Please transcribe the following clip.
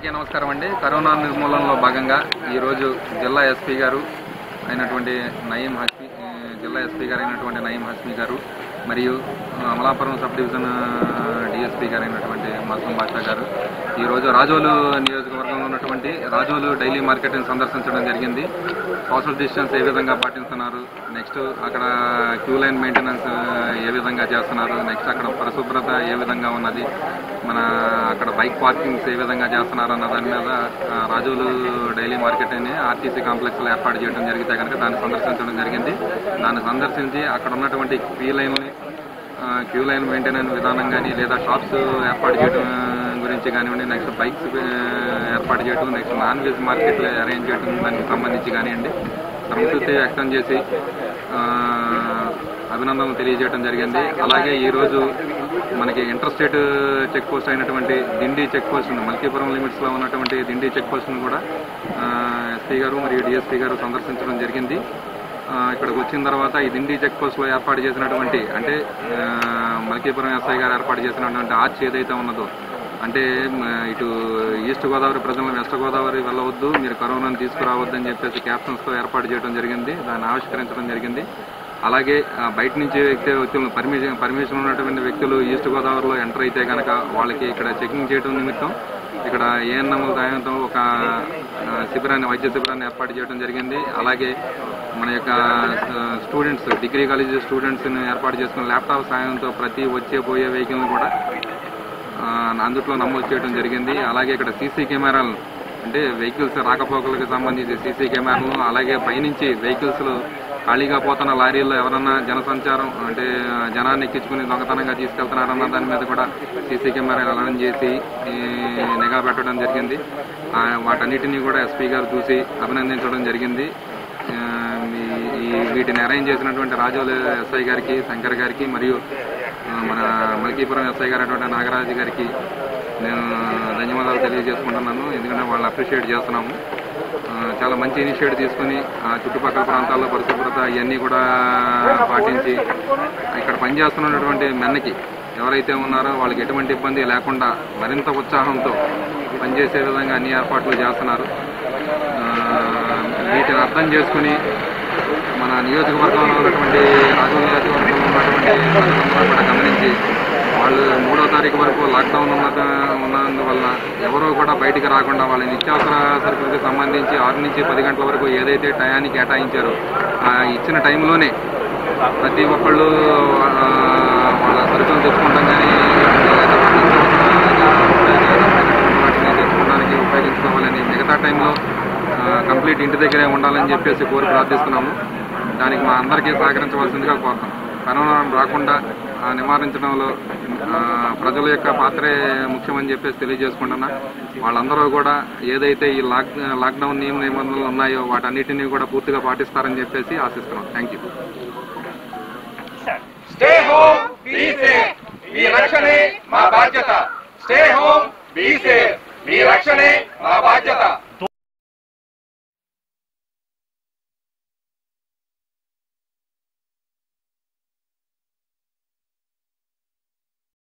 అందరికీ నమస్కారం అండి కరోనా నిర్మూలనలో భాగంగా ఈరోజు జిల్లా ఎస్పీ గారు అయినటువంటి నయీం హస్మి ఆ, జిల్లా ఎస్పీ గారు అయినటువంటి నయీం హస్మి గారు మరియు ఆ, అమలాపురం సబ్ డివిజన్ డిఎస్పీ గారు అయినటువంటి మాసం బాషా గారు ఈరోజు రాజోలు నియోజకవర్గంలో ఉన్నటువంటి రాజోలు డైలీ మార్కెట్ని సందర్శించడం జరిగింది సోషల్ డిస్టెన్స్ ఏ విధంగా పాటిస్తున్నారు నెక్స్ట్ అక్కడ క్యూ లైన్ మెయింటెనెన్స్ ఏ విధంగా చేస్తున్నారు నెక్స్ట్ అక్కడ పరిశుభ్రత ఏ విధంగా ఉన్నది మన అక్కడ బైక్ పార్కింగ్స్ ఏ విధంగా చేస్తున్నారు అన్న దాని మీద ఆ, రాజోలు డైలీ మార్కెట్ అని ఆర్టీసీ కాంప్లెక్స్లో ఏర్పాటు చేయడం జరిగితే కనుక దాన్ని సందర్శించడం జరిగింది దాన్ని సందర్శించి అక్కడ ఉన్నటువంటి క్యూ లైన్ని క్యూ లైన్ మెయింటెనెన్స్ విధానం కానీ లేదా షాప్స్ ఏర్పాటు చేయడం గురించి కానివ్వండి నెక్స్ట్ బైక్స్ ఏర్పాటు చేయడం నెక్స్ట్ నాన్ వెజ్ మార్కెట్లు అరేంజ్ చేయడం దానికి సంబంధించి కానివ్వండి సంతృప్తి వ్యక్తం చేసి ఆ, అభినందనలు తెలియజేయడం జరిగింది అలాగే ఈరోజు మనకి ఇంటర్ స్టేట్ చెక్ పోస్ట్ అయినటువంటి దిండి చెక్ పోస్ట్ మల్కీపురం లిమిట్స్లో ఉన్నటువంటి దిండి చెక్ పోస్ట్ను కూడా ఎస్పీ గారు మరియు డిఎస్పీ గారు సందర్శించడం జరిగింది ఆ, ఇక్కడికి వచ్చిన తర్వాత ఈ దిండి చెక్ పోస్ట్లో ఏర్పాటు చేసినటువంటి అంటే ఆ, మల్కీపురం ఎస్ఐ గారు ఏర్పాటు చేసినటువంటి ఆర్చ్ ఏదైతే ఉన్నదో అంటే మ, ఇటు ఈస్ట్ గోదావరి ప్రజలను వెస్ట్ గోదావరి వెళ్ళవద్దు మీరు కరోనాను తీసుకురావద్దని చెప్పేసి క్యాప్షన్స్తో ఏర్పాటు చేయడం జరిగింది దాన్ని ఆవిష్కరించడం జరిగింది అలాగే ఆ, బయట నుంచి వ్యక్తి వ్యక్తులను పర్మిషన్ పర్మిషన్ ఉన్నటువంటి వ్యక్తులు ఈస్ట్ గోదావరిలో ఎంటర్ అయితే కనుక వాళ్ళకి ఇక్కడ చెకింగ్ చేయడం నిమిత్తం ఇక్కడ ఏఎన్ఎం సాయంతో ఒక ఆ, శిబిరాన్ని వైద్య శిబిరాన్ని ఏర్పాటు చేయడం జరిగింది అలాగే మన యొక్క స్టూడెంట్స్ డిగ్రీ కాలేజ్ స్టూడెంట్స్ని ఏర్పాటు చేసుకున్న ల్యాప్టాప్ సాయంతో ప్రతి వచ్చే పోయే వెహికల్ కూడా ఆ, అందుట్లో నమోదు చేయడం జరిగింది అలాగే ఇక్కడ సీసీ కెమెరాలు అంటే వెహికల్స్ రాకపోకలకు సంబంధించి సీసీ కెమెరాలు అలాగే పైనుంచి వెహికల్స్లో ఖాళీగా పోతున్న లారీల్లో ఎవరన్నా జనసంచారం అంటే జనాన్ని ఎక్కించుకుని దొంగతనంగా తీసుకెళ్తున్నారన్న దాని మీద కూడా సీసీ కెమెరాలు అలర్ట్ చేసి ఈ, నిఘా పెట్టడం జరిగింది ఆ, వాటన్నిటినీ కూడా ఎస్పీ గారు చూసి అభినందించడం జరిగింది ఆ, ఈ- ఈ వీటిని అరేంజ్ చేసినటువంటి రాజోలు ఎస్ఐ గారికి శంకర్ గారికి మరియు ఆ, మన మల్కీపురం ఎస్ఐ గారు అటువంటి నాగరాజు గారికి నేను ధన్యవాదాలు తెలియజేసుకుంటున్నాను ఎందుకంటే వాళ్ళని అప్రిషియేట్ చేస్తున్నాము ఆ, చాలా మంచి ఇనిషియేటివ్ తీసుకుని ఆ చుట్టుపక్కల ప్రాంతాల్లో పరిశుభ్రత ఇవన్నీ కూడా పాటించి ఇక్కడ పనిచేస్తున్నటువంటి మెన్నకి ఎవరైతే ఉన్నారో వాళ్ళకి ఎటువంటి ఇబ్బంది లేకుండా మరింత ఉత్సాహంతో పనిచేసే విధంగా అన్ని ఏర్పాట్లు చేస్తున్నారు ఆ, వీటిని అర్థం చేసుకుని మన నియోజకవర్గంలో ఉన్నటువంటి రాజు నియోజకవర్గంలో ఉన్నటువంటి ప్రజలందరూ కూడా గమనించి వాళ్ళు మూడో తారీఖు వరకు లాక్డౌన్ ఉన్న ఉన్నందువల్ల ఎవరూ కూడా బయటికి రాకుండా వాళ్ళ నిత్యావసర సరుకులకు సంబంధించి ఆరు నుంచి పది గంటల వరకు ఏదైతే టయానికి కేటాయించారో ఆ ఇచ్చిన టైంలోనే ప్రతి ఒక్కళ్ళు ఆ, వాళ్ళ సరుకులు తెచ్చుకుంటాం కానీ లేదా వాళ్ళ నిత్యావసర వాటిని తెచ్చుకోవడానికి ఉపయోగించుకోవాలని మిగతా టైంలో కంప్లీట్ ఇంటి దగ్గరే ఉండాలని చెప్పేసి కోరి ప్రార్థిస్తున్నాము దానికి మా అందరికీ సహకరించవలసిందిగా కోరుతాం కరోనా రాకుండా ఆ, నివారించడంలో ఆ, ప్రజల యొక్క పాత్రే ముఖ్యమని చెప్పేసి తెలియజేసుకుంటున్నా వాళ్ళందరూ కూడా ఏదైతే ఈ లాక్ లాక్డౌన్ నియమ నిబంధనలు ఉన్నాయో వాటన్నిటినీ కూడా పూర్తిగా పాటిస్తారని చెప్పేసి ఆశిస్తున్నాం thank you stay home be safe మీ రక్షణే మా బాధ్యత స్టే హోమ్ బీ సేఫ్ మీ రక్షణే మా బాధ్యత